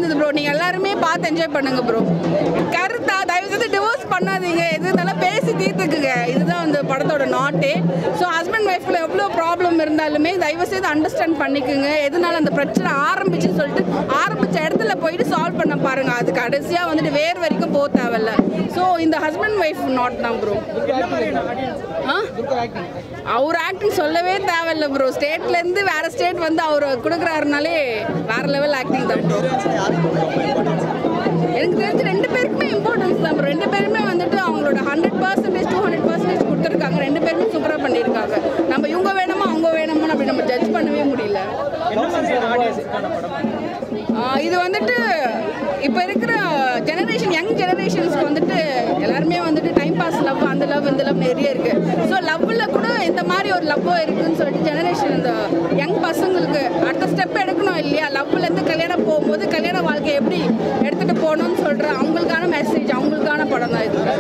இருந்தது ப்ரோ நீங்கள் எல்லாருமே பார்த்து என்ஜாய் பண்ணுங்க ப்ரோ கருத்தா தயவு செய்து டிவோர்ஸ் பண்ணாதீங்க எது இருந்தாலும் பேசி தீர்த்துக்குங்க இதுதான் அந்த படத்தோட நாட்டே ஸோ ஹஸ்பண்ட் ஒய்ஃப்ல எவ்வளோ ப்ராப்ளம் இருந்தாலுமே தயவு செய்து அண்டர்ஸ்டாண்ட் பண்ணிக்கோங்க எதனால அந்த பிரச்சனை ஆரம்பிச்சுன்னு சொல்லிட்டு ஆரம்பிச்ச இடத்துல போயிட்டு சால்வ் பண்ண பாருங்க அது கடைசியாக வந்துட்டு வேர் வரைக்கும் போக தேவையில்ல ஸோ இந்த ஹஸ்பண்ட் ஒய்ஃப் நாட் தான் ப்ரோ ஆ அவர் ஆக்டிங் சொல்லவே தேவையில்ல ப்ரோ ஸ்டேட்லேருந்து வேற ஸ்டேட் வந்து அவர் கொடுக்குறாருனாலே வேற லெவல் ஆக்டிங் தான் ப்ரோ எனக்கு தெரிஞ்சு ரெண்டு பேருக்குமே இம்பார்ட்டன்ஸ் தான் ப்ரோ ரெண்டு பேருமே வந்துட்டு அவங்களோட hundred percentage two hundred percentage கொடுத்துருக்காங்க ரெண்டு பேருமே சூப்பராக பண்ணியிருக்காங்க நம்ம இவங்க வேணுமா அவங்க வேணுமா அப்படி நம்ம ஜட்ஜ் பண்ணவே முடியல ஆ, இது வந்துட்டு இப்போ இருக்கிற ஜெனரேஷன் யங் ஜெனரேஷன்ஸ்க்கு வந்துட்டு எல்லாருமே வந்துட்டு டைம் பாஸ் லவ் அந்த லவ் இந்த லவ் நிறைய இருக்கு ஸோ லவ்வில் கூட இந்த மாதிரி ஒரு லவ்வோ இருக்குன்னு சொல்லிட்டு ஜெனரேஷன் இந்த யங் பசங்களுக்கு அடுத்த ஸ்டெப் எடுக்கணும் இல்லையா லவ்லேருந்து கல்யாணம் போகும்போது கல்யாண வாழ்க்கையை எப்படி எடுத்துகிட்டு போகணும்னு சொல்கிற அவங்களுக்கான மெசேஜ் அவங்களுக்கான படம் தான் இது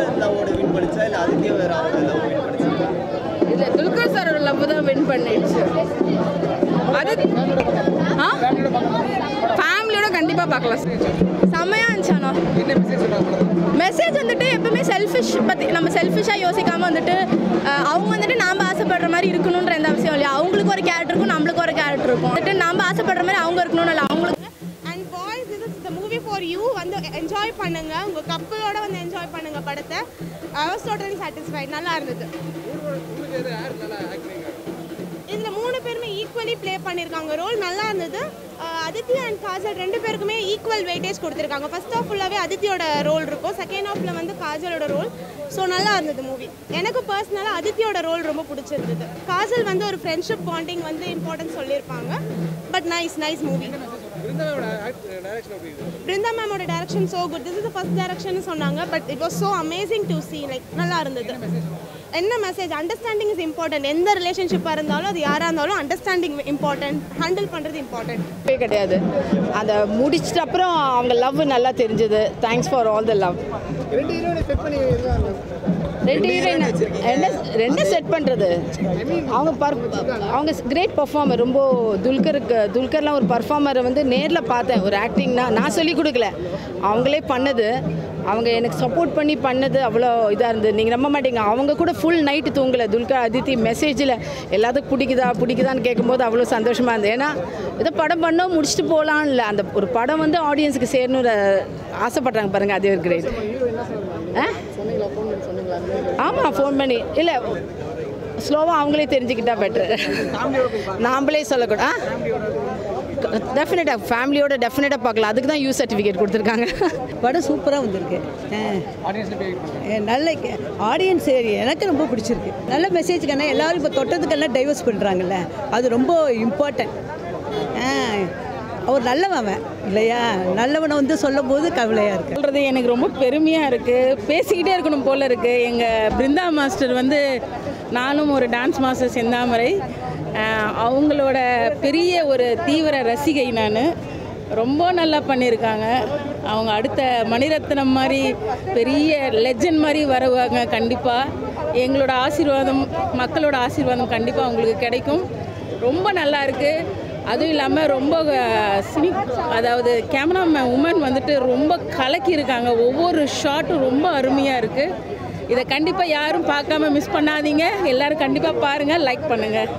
இல்லை துல்கர் சாரோட லவ் தான் வின் பண்ணிடுச்சு அது ஆ ஃபேமிலியோட கண்டிப்பாக பார்க்கலாம் செம்மையா இருந்துச்சானோ மெசேஜ் வந்துட்டு எப்பவுமே செல்ஃபிஷ் பற்றி நம்ம செல்ஃபிஷாக யோசிக்காம வந்துட்டு அஹ், அவங்க வந்துட்டு நாம் ஆசைப்படுற மாதிரி இருக்கணுன்ற எந்த அவசியம் இல்லையா அவங்களுக்கு ஒரு கேரக்டர் இருக்கும் நம்மளுக்கு ஒரு கேரக்டர் இருக்கும் வந்துட்டு நாம் ஆசைப்படுற மாதிரி அவங்க இருக்கணும்னு இல்லை அவங்களுக்கு and boys this is the movie for you வந்து என்ஜாய் பண்ணுங்க உங்க கப்பலோட வந்து என்ஜாய் பண்ணுங்க படத்தை ஐ வாஸ் டோட்டலி சாட்டிஸ்ஃபைட் நல்லா இருந்தது இதுல மூணு பேருமே ஈக்குவலி ப்ளே பண்ணியிருக்காங்க ரோல் நல்லா இருந்தது அஹ் அதித்தி அண்ட் காஜல் ரெண்டு பேருக்குமே ஈக்குவல் வெயிட்டேஜ் கொடுத்துருக்காங்க ஃபர்ஸ்ட் ஆஃப் ஃபுல்லாகவே அதித்தியோட ரோல் இருக்கும் செகண்ட் ஹாஃப்ல வந்து காஜலோட ரோல் ஸோ நல்லா இருந்தது மூவி எனக்கு பர்சனலாக அதித்தியோட ரோல் ரொம்ப பிடிச்சிருந்தது காஜல் வந்து ஒரு ஃப்ரெண்ட்ஷிப் பாண்டிங் வந்து இம்பார்ட்டன்ட் சொல்லியிருப்பாங்க but nice nice movie Brinda மேமோட direction so good this is first direction சொன்னாங்க but it was so amazing to see like நல்லா இருந்தது என்ன மெசேஜ் அண்டர்ஸ்டாண்டிங் இஸ் இம்பார்ட்டன்ட் எந்த ரிலேஷன்ஷிப்பாக இருந்தாலும் அது யாராக இருந்தாலும் அண்டர்ஸ்டாண்டிங் இம்பார்ட்டன்ட் ஹேண்டில் பண்ணுறது இம்பார்ட்டன்ட் தப்பே கிடையாது அந்த முடிச்சிட்ட அப்புறம் அவங்க லவ் நல்லா தெரிஞ்சது thanks for all the love ரெண்டு ஹீரோயின் என்ன ரெண்டு செட் பண்ணுறது அவங்க பர் அவங்க கிரேட் பர்ஃபார்மர் ரொம்ப துல்கருக்கு துல்கர்லாம் ஒரு பர்ஃபார்மரை வந்து நேரில் பார்த்தேன் ஒரு ஆக்டிங்னா நான் சொல்லி கொடுக்கல அவங்களே பண்ணது அவங்க எனக்கு சப்போர்ட் பண்ணி பண்ணது அவ்வளோ இதாக இருந்தது நீங்கள் நம்ப மாட்டீங்க அவங்க கூட ஃபுல் நைட்டு தூங்கலை துல்கர் அதித்தி மெசேஜில் எல்லாத்துக்கும் பிடிக்குதா பிடிக்குதான்னு கேட்கும்போது அவ்வளோ சந்தோஷமாக இருந்தது ஏன்னா இதை படம் பண்ணோம் முடிச்சுட்டு போகலான்னு இல்லை அந்த ஒரு படம் வந்து ஆடியன்ஸுக்கு சேரணும்னு ஆசைப்பட்றாங்க பாருங்கள் அது ஒரு கிரேட் ஆ ஆமாம் ஃபோன் பண்ணி இல்லை ஸ்லோவாக அவங்களே தெரிஞ்சுக்கிட்டா பெட்ரு நாம்ளே சொல்லக்கூடாது ஆ டெஃபினட்டாக ஃபேமிலியோட டெஃபினட்டாக பார்க்கலாம் அதுக்கு தான் யூ சர்டிஃபிகேட் கொடுத்துருக்காங்க படம் சூப்பராக வந்திருக்கு அஹ் நல்ல ஆடியன்ஸ் எனக்கு ரொம்ப பிடிச்சிருக்கு நல்ல மெசேஜ்க்கான எல்லாரும் இப்போ தொட்டதுக்கெல்லாம் டைவர்ஸ் பண்ணுறாங்கல்ல அது ரொம்ப இம்பார்ட்டன்ட் அவர் நல்லவன் அவன் இல்லையா நல்லவனை வந்து சொல்லும் போது கவலையாக இருக்கு சொல்கிறது எனக்கு ரொம்ப பெருமையாக இருக்குது பேசிக்கிட்டே இருக்கணும் போல் இருக்குது எங்கள் பிருந்தா மாஸ்டர் வந்து நானும் ஒரு டான்ஸ் மாஸ்டர் செந்தாமரை அஹ், அவங்களோட பெரிய ஒரு தீவிர ரசிகை நான் ரொம்ப நல்லா பண்ணியிருக்காங்க அவங்க அடுத்த மணிரத்னம் மாதிரி பெரிய லெஜண்ட் மாதிரி வருவாங்க கண்டிப்பாக எங்களோட ஆசீர்வாதம் மக்களோட ஆசீர்வாதம் கண்டிப்பாக அவங்களுக்கு கிடைக்கும் ரொம்ப நல்லா இருக்குது அதுவும் இல்லாமல் ரொம்ப அஹ், சினி அதாவது கேமராமேன் உமன் வந்துட்டு ரொம்ப கலக்கி இருக்காங்க ஒவ்வொரு ஷாட்டும் ரொம்ப அருமையாக இருக்குது இதை கண்டிப்பாக யாரும் பார்க்காம மிஸ் பண்ணாதீங்க எல்லாரும் கண்டிப்பாக பாருங்கள் லைக் பண்ணுங்கள்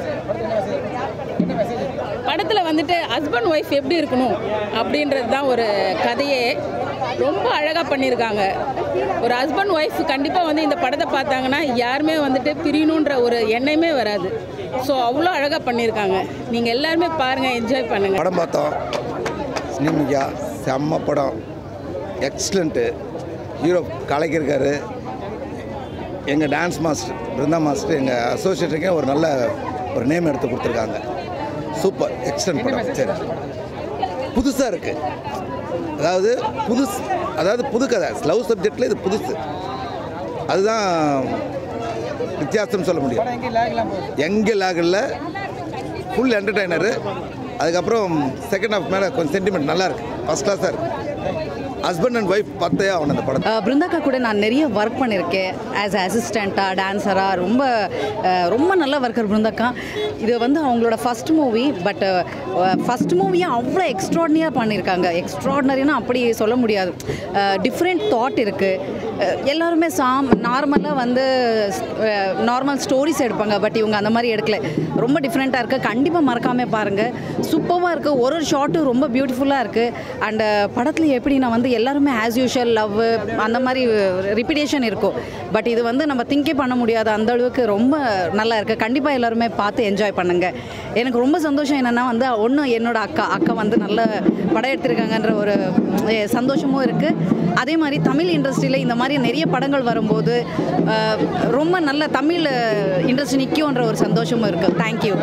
படத்தில் வந்துட்டு ஹஸ்பண்ட் ஒய்ஃப் எப்படி இருக்கணும் அப்படின்றது தான் ஒரு கதையே ரொம்ப அழகாக பண்ணியிருக்காங்க ஒரு ஹஸ்பண்ட் ஒய்ஃப் கண்டிப்பாக வந்து இந்த படத்தை பார்த்தாங்கன்னா யாருமே வந்துட்டு பிரியணுன்ற ஒரு எண்ணமே வராது ஸோ அவ்வளோ அழகாக பண்ணியிருக்காங்க நீங்கள் எல்லாருமே பாருங்கள் என்ஜாய் பண்ணுங்கள் படம் பார்த்தோம் சினிமிகா செம்ம படம் எக்ஸலண்ட்டு ஹீரோ கலக்கியிருக்காரு எங்கள் டான்ஸ் மாஸ்டர் பிருந்தா மாஸ்டர் எங்கள் அசோசியேட்டுக்கே ஒரு நல்ல ஒரு நேம் எடுத்து கொடுத்துருக்காங்க சூப்பர் எக்ஸலண்ட் படம் சரி புதுசாக இருக்குது அதாவது புதுசு அதாவது புது கதை லவ் சப்ஜெக்டில் இது புதுசு அதுதான் வித்தியாசம் சொல்ல முடியும் எங்கே லாக் இல்லை ஃபுல் என்டர்டைனரு அதுக்கப்புறம் செகண்ட் ஹாஃப் மேலே கொஞ்சம் சென்டிமெண்ட் நல்லா இருக்கு ஃபஸ்ட் கிளாஸாக இருக்கு ஹஸ்பண்ட் அண்ட் ஒய்ஃப் பார்த்தே ஆகணும் அந்த படத்தை அஹ் பிருந்தாக்கா கூட நான் நிறைய ஒர்க் பண்ணியிருக்கேன் ஆஸ் அசிஸ்டண்ட்டாக டான்ஸராக ரொம்ப அஹ் ரொம்ப நல்ல ஒர்க்கர் பிருந்தாக்கா இது வந்து அவங்களோட ஃபஸ்ட் மூவி பட் ஃபஸ்ட் மூவியை அவ்வளோ எக்ஸ்ட்ராடனியாக பண்ணியிருக்காங்க எக்ஸ்ட்ராடனரினா அப்படி சொல்ல முடியாது டிஃப்ரெண்ட் தாட் இருக்குது எல்லாருமே சாம் நார்மலாக வந்து நார்மல் ஸ்டோரிஸ் எடுப்பாங்க பட் இவங்க அந்த மாதிரி எடுக்கல ரொம்ப டிஃப்ரெண்ட்டாக இருக்குது கண்டிப்பாக மறக்காமல் பாருங்கள் சூப்பராக இருக்குது ஒரு ஒரு ஷாட்டும் ரொம்ப பியூட்டிஃபுல்லாக இருக்குது அண்டு படத்தில் எப்படின்னா வந்து எல்லாருமே ஆஸ் யூஷுவல் லவ் அந்த மாதிரி ரிப்பீட்டேஷன் இருக்கும் பட் இது வந்து நம்ம திங்கே பண்ண முடியாது அந்த அளவுக்கு ரொம்ப நல்லா இருக்குது கண்டிப்பாக எல்லாருமே பார்த்து என்ஜாய் பண்ணுங்கள் எனக்கு ரொம்ப சந்தோஷம் என்னென்னா வந்து ஒன்று என்னோட அக்கா அக்கா வந்து நல்ல படம் எடுத்திருக்காங்கன்ற ஒரு அஹ், சந்தோஷமும் இருக்குது அதே மாதிரி தமிழ் இண்டஸ்ட்ரியில் இந்த மாதிரி நிறைய படங்கள் வரும்போது அஹ், ரொம்ப நல்ல தமிழ் இண்டஸ்ட்ரி நிற்கும்ன்ற ஒரு சந்தோஷமும் இருக்குது தேங்க்யூ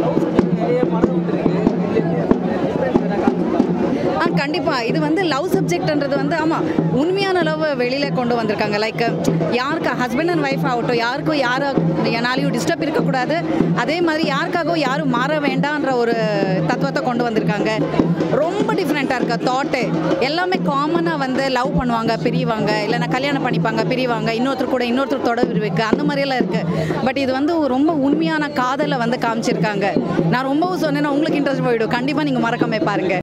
ஆ கண்டிப்பாக இது வந்து லவ் சப்ஜெக்ட்ன்றது வந்து ஆமாம் உண்மையான லவ் வெளியில் கொண்டு வந்திருக்காங்க லைக் யாருக்கு ஹஸ்பண்ட் அண்ட் ஒய்ஃப் ஆகட்டும் யாருக்கும் யாரை என்னாலையும் டிஸ்டர்ப் இருக்கக்கூடாது அதே மாதிரி யாருக்காகவும் யாரும் மாற வேண்டான்ற ஒரு தத்துவத்தை கொண்டு வந்திருக்காங்க ரொம்ப டிஃப்ரெண்ட்டாக இருக்க தாட்டு எல்லாமே காமனாக வந்து லவ் பண்ணுவாங்க பிரிவாங்க இல்லைன்னா கல்யாணம் பண்ணிப்பாங்க பிரிவாங்க இன்னொருத்தர் கூட இன்னொருத்தர் தொடர்பு இருக்கு அந்த மாதிரியெல்லாம் இருக்குது பட் இது வந்து ரொம்ப உண்மையான காதலை வந்து காமிச்சிருக்காங்க நான் ரொம்பவும் சொன்னேன்னா உங்களுக்கு இன்ட்ரெஸ்ட் போயிடும் கண்டிப்பாக நீங்கள் மறக்காம பாருங்கள்